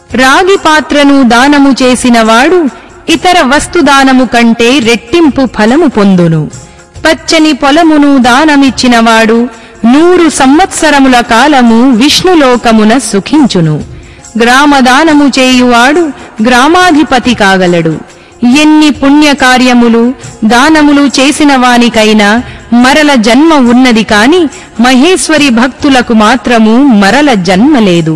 రాగి పాత్రను దానము చేసినవాడు ఇతర వస్తుదానము కంటే రెట్టింపు ఫలము పొందును పచ్చని పొలమును దానమిచ్చినవాడు నూరు సంవత్సరముల కాలము విష్ణులోకమున సుఖించును గ్రామదానము చేయువాడు గ్రామాధిపతి కాగలడు ఎన్ని పుణ్యకార్యములు దానములు చేసిన వానికైనా మరల జన్మ ఉన్నది కాని మహేశ్వరి భక్తులకు మాత్రము మరల జన్మ లేదు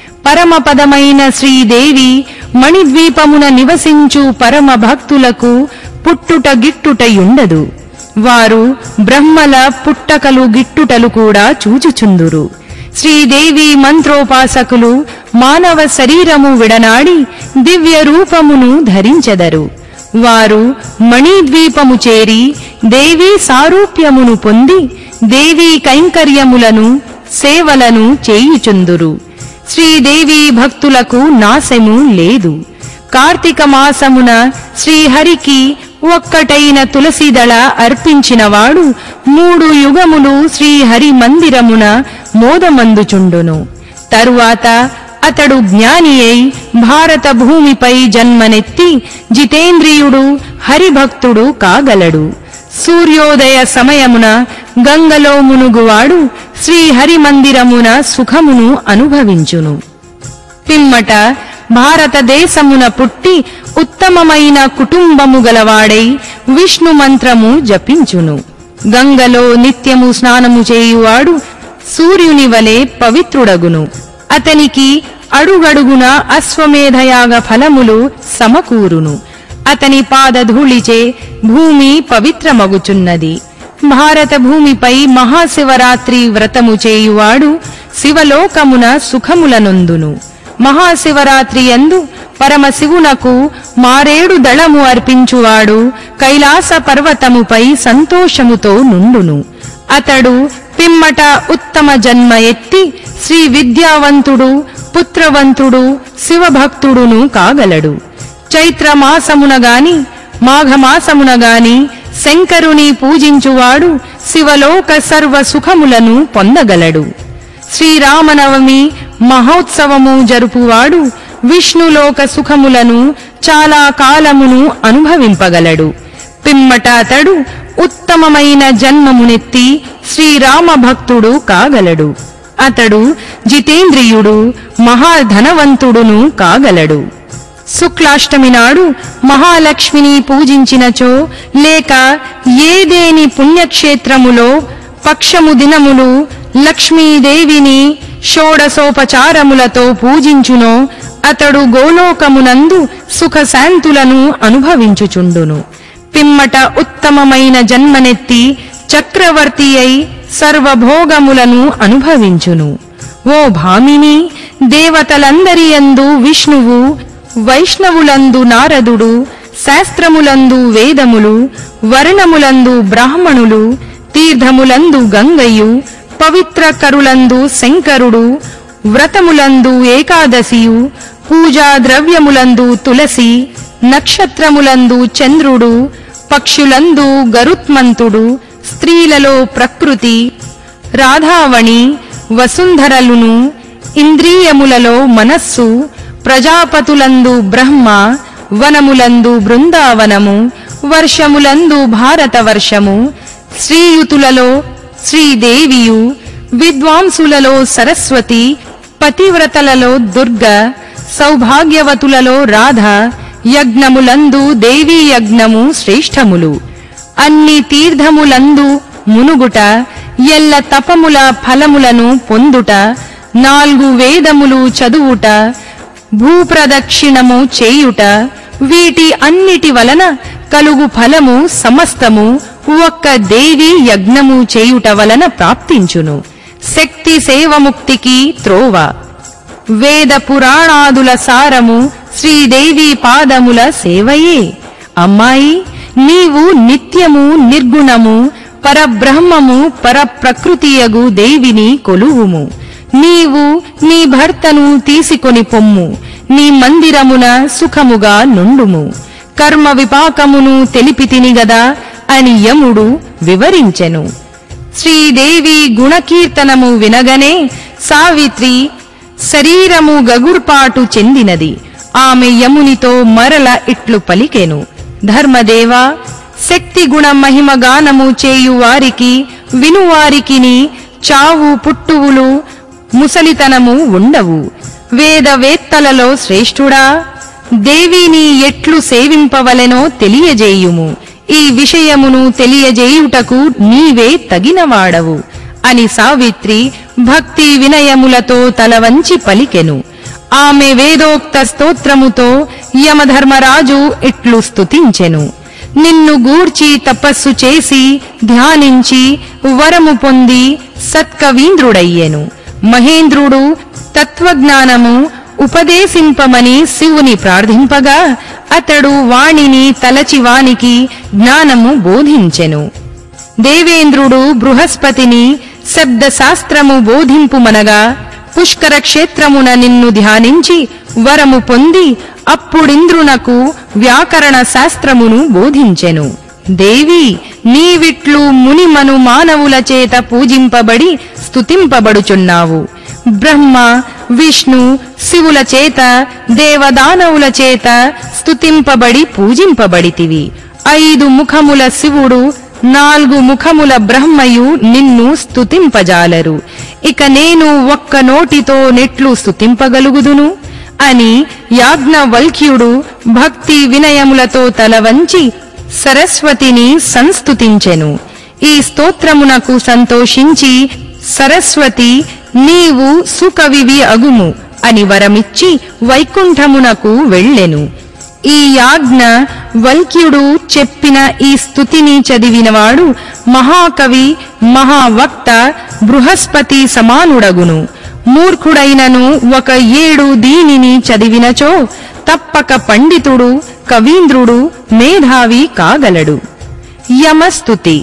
పరమపదమైన శ్రీదేవి మణిద్వీపమున నివసించు పరమ భక్తులకు పుట్టుట గిట్టుటయుండదు వారు బ్రహ్మల పుట్టకలు గిట్టుటలు కూడా చూచుచుందురు శ్రీదేవి మంత్రోపాసకులు మానవ శరీరము విడనాడి దివ్య రూపమును ధరించెదరు వారు మణిద్వీపము చేరి దేవీ సారూప్యమును పొంది దేవీ కైంకర్యములను సేవలను చేయుచుందురు శ్రీదేవి భక్తులకు నాశము లేదు కార్తీక మాసమున శ్రీహరికి ఒక్కటైన తులసిదళ అర్పించినవాడు మూడు యుగములు శ్రీహరి మందిరమున మోదమందుచుండును తరువాత అతడు జ్ఞాని అయి భారత భూమిపై జన్మనెత్తి జితేంద్రియుడు హరిభక్తుడు కాగలడు సూర్యోదయ సమయమున గంగలో మునుగువాడు శ్రీహరి మందిరమున సుఖమును అనుభవించును పిమ్మట భారతదేశమున పుట్టి ఉత్తమమైన కుటుంబము గలవాడై విష్ణు మంత్రము జపించును గంగలో నిత్యము స్నానము చేయువాడు సూర్యుని వలె పవిత్రుడగును అతనికి అడుగడుగున అశ్వమేధయాగ ఫలములు సమకూరును అతని పాదధూళిచే భూమి పవిత్రమగుచున్నది భారత భూమిపై మహాశివరాత్రి వ్రతము చేయువాడు శివలోకమున సుఖములనొందును మహాశివరాత్రి యందు పరమశివునకు మారేడు దళము అర్పించువాడు కైలాస పర్వతముపై సంతోషముతో నుండును అతడు పిమ్మట ఉత్తమ జన్మ ఎత్తి శ్రీ విద్యావంతుడు పుత్రవంతుడు శివభక్తుడును కాగలడు చైత్ర మాసమున గాని మాఘమాసమున గాని శంకరుని పూజించువాడు శివలోక సర్వ సుఖములను పొందగలడు శ్రీరామనవమి మహోత్సవము జరుపువాడు విష్ణులోక సుఖములను చాలా కాలమును అనుభవింపగలడు పిమ్మట అతడు ఉత్తమమైన జన్మమునెత్తి శ్రీరామ భక్తుడు కాగలడు అతడు జితేంద్రియుడు మహాధనవంతుడును కాగలడు శుక్లాష్టమి నాడు మహాలక్ష్మిని పూజించినచో లేక ఏదేని పుణ్యక్షేత్రములో పక్షము దినములు లక్ష్మీదేవిని షోడసోపచారములతో పూజించునో అతడు గోలోకమునందు సుఖశాంతులను అనుభవించుచుండును పిమ్మట ఉత్తమమైన జన్మనెత్తి చక్రవర్తి అయి సర్వభోగములను అనుభవించును ఓ భామిని దేవతలందరి యందు విష్ణువు వైష్ణవులందు నారదుడు శాస్త్రములందు వేదములు వర్ణములందు బ్రాహ్మణులు తీర్థములందు గంగయు పవిత్ర కరులందు శంకరుడు వ్రతములందు ఏకాదశియు పూజా ద్రవ్యములందు తులసి నక్షత్రములందు చంద్రుడు పక్షులందు గరుత్మంతుడు స్త్రీలలో ప్రకృతి రాధావణి వసుంధరలును ఇంద్రియములలో మనస్సు ప్రజాపతులందు బ్రహ్మ వనములందు బృందావనము వర్షములందు భారతవర్షము శ్రీయుతులలో శ్రీదేవియు విద్వాంసులలో సరస్వతి పతివ్రతలలో దుర్గ సౌభాగ్యవతులలో రాధ యజ్ఞములందు దేవీ యజ్ఞము శ్రేష్టములు అన్ని తీర్థములందు మునుగుట ఎల్ల తపముల ఫలములను పొందుట నాలుగు వేదములు చదువుట భూప్రదక్షిణము చేయుట వీటి అన్నిటి వలన కలుగు ఫలము సమస్తము ఒక్క దేవి యజ్ఞము చేయుట వలన ప్రాప్తించును శక్తి సేవముక్తికి త్రోవ వేద పురాణాదుల సారము శ్రీదేవి పాదముల సేవయే అమ్మాయి నీవు నిత్యము నిర్గుణము పరబ్రహ్మము పరప్రకృతియగు దేవిని కొలువుము నీవు నీ భర్తను తీసుకొని పొమ్ము నీ మందిరమున సుఖముగా నుండుము కర్మ విపాకమును తెలిపితిని గదా అని యముడు వివరించెను శ్రీదేవి గుణకీర్తనము వినగనే సావిత్రి శరీరము గగుర్పాటు చెందినది ఆమె యమునితో మరల ఇట్లు పలికెను ధర్మదేవా శక్తి గుణ మహిమ గానము చేయు వారికి వినువారికిని చావు పుట్టువులు ముసలితనము ఉండవు వేదవేత్తలలో శ్రేష్ఠుడా దేవిని ఎట్లు సేవింపవలెనో తెలియజేయుము ఈ విషయమును తెలియజేయుటకు నీవే తగినవాడవు అని సావిత్రి భక్తి వినయములతో తలవంచి పలికెను ఆమె వేదోక్త స్తోత్రముతో యమధర్మరాజు ఇట్లు స్తుతించెను నిన్ను గూర్చి తపస్సు చేసి ధ్యానించి వరము పొంది సత్కవీంద్రుడయ్యెను మహేంద్రుడు తత్వజ్ఞానము ఉపదేశింపమని శివుని ప్రార్థింపగా అతడు వాణిని తలచి వానికి జ్ఞానము బోధించెను దేవేంద్రుడు బృహస్పతిని శబ్దశాస్త్రము బోధింపుమనగా పుష్కర క్షేత్రమున నిన్ను ధ్యానించి వరము పొంది అప్పుడింద్రునకు వ్యాకరణ శాస్త్రమును బోధించెను దేవి నీవిట్లు మునిమను మానవుల చేత పూజింపబడి స్తుతింపబడుచున్నావు బ్రహ్మ విష్ణు శివుల చేత దేవదానవుల చేత స్తుతింపబడి పూజింపబడితివి ఐదు ముఖముల శివుడు నాలుగు ముఖముల బ్రహ్మయు నిన్ను స్తుతింపజాలరు ఇక నేను ఒక్క నోటితో నెట్లు స్తుతింపగలుగుదును అని యాజ్ఞవల్క్యుడు భక్తి వినయములతో తల వంచి సరస్వతిని సంస్తుతించెను ఈ స్తోత్రమునకు సంతోషించి సరస్వతి నీవు సుకవివి అగుము అని వరమిచ్చి వైకుంఠమునకు వెళ్ళెను ఈ యాజ్ఞ వల్క్యుడు చెప్పిన ఈ స్తుతిని చదివినవాడు మహాకవి మహావక్త బృహస్పతి సమానుడగును మూర్ఖుడైనను ఒక ఏడు దీనిని చదివినచో తప్పక పండితుడు కవీంద్రుడు మేధావి కాగలడు యమస్తుతి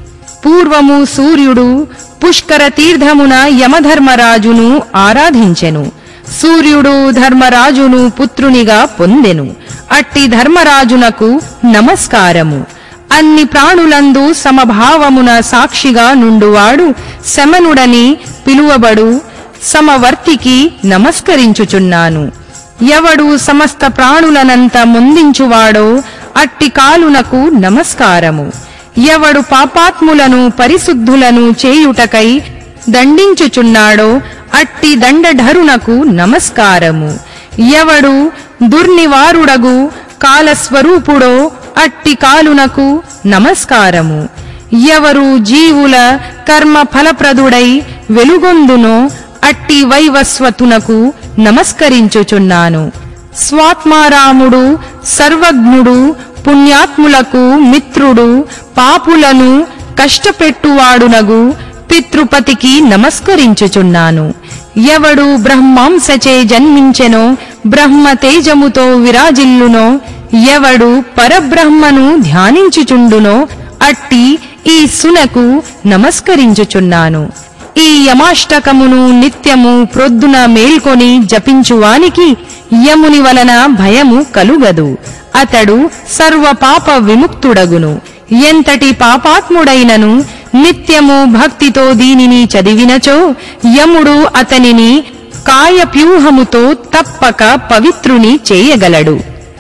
పూర్వము సూర్యుడు పుష్కర తీర్థమున యమధర్మరాజును ఆరాధించెను సూర్యుడు ధర్మరాజును పుత్రునిగా పొందెను అట్టి ధర్మరాజునకు నమస్కారము అన్ని ప్రాణులందు సమభావమున సాక్షిగా నుండువాడు శమనుడని పిలువబడు సమవర్తికి నమస్కరించుచున్నాను ఎవడు సమస్త ప్రాణులనంత ముందించువాడో అట్టి కాలునకు నమస్కారము ఎవడు పాపాత్ములను పరిశుద్ధులను చేయుటకై దండించుచున్నాడో అట్టి దండధరునకు నమస్కారము ఎవడు దుర్నివారుడగు కాలస్వరూపుడో అట్టి కాలునకు నమస్కారము ఎవరు జీవుల కర్మ ఫలప్రదుడై వెలుగొందునో అట్టి వైవస్వతునకు నమస్కరించుచున్నాను స్వాత్మారాముడు సర్వజ్ఞుడు పుణ్యాత్ములకు మిత్రుడు పాపులను కష్టపెట్టువాడునగు పితృపతికి నమస్కరించుచున్నాను ఎవడు బ్రహ్మాంసచే జన్మించెనో బ్రహ్మ తేజముతో విరాజిల్లునో ఎవడు పరబ్రహ్మను ధ్యానించుచుండునో అట్టి ఈ సునకు నమస్కరించుచున్నాను ఈ యమాష్టకమును నిత్యము ప్రొద్దున మేల్కొని జపించువానికి యముని వలన భయము కలుగదు అతడు సర్వ పాప విముక్తుడగును ఎంతటి పాపాత్ముడైనను నిత్యము భక్తితో దీనిని చదివినచో యముడు అతనిని కాయప్యూహముతో తప్పక పవిత్రుని చేయగలడు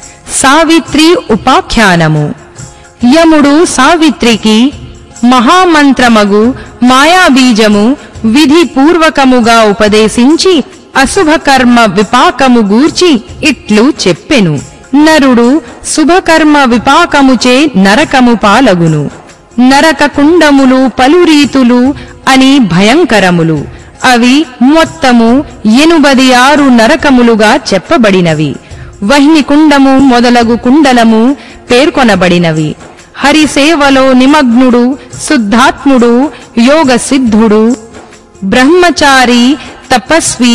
సావిత్రి ఉపాఖ్యానము యముడు సావిత్రికి మహామంత్రమగు మాయాబీజము విధి పూర్వకముగా ఉపదేశించి అశుభకర్మ విపాకము గూర్చి ఇట్లు చెప్పెను నరుడు శుభకర్మ విపాకముచే నరకము పాలగును నరక కుండములు పలురీతులు అని భయంకరములు అవి మొత్తము ఎనుబది ఆరు నరకములుగా చెప్పబడినవి వహ్నికుండము మొదలగు కుండలము పేర్కొనబడినవి హరిసేవలో నిమగ్నుడు శుద్ధాత్ముడు యోగ సిద్ధుడు బ్రహ్మచారి తపస్వి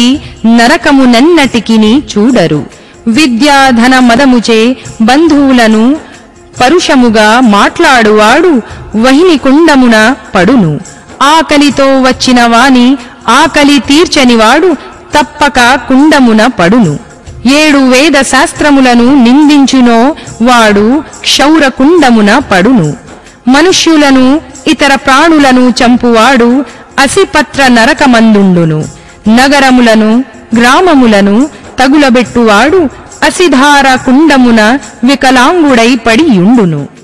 నరకమునన్నటికిని చూడరు విద్యా ధన మదముచే బంధువులను పరుషముగా మాట్లాడువాడు వహిని కుండమున పడును ఆకలితో వచ్చిన వాని ఆకలి తీర్చనివాడు తప్పక కుండమున పడును ఏడు వేద శాస్త్రములను నిందించునో వాడు క్షౌర కుండమున పడును మనుష్యులను ఇతర ప్రాణులను చంపువాడు అసిపత్ర నరకమందుండును నగరములను గ్రామములను తగులబెట్టువాడు అసిధార కుండమున వికలాంగుడై పడియుండును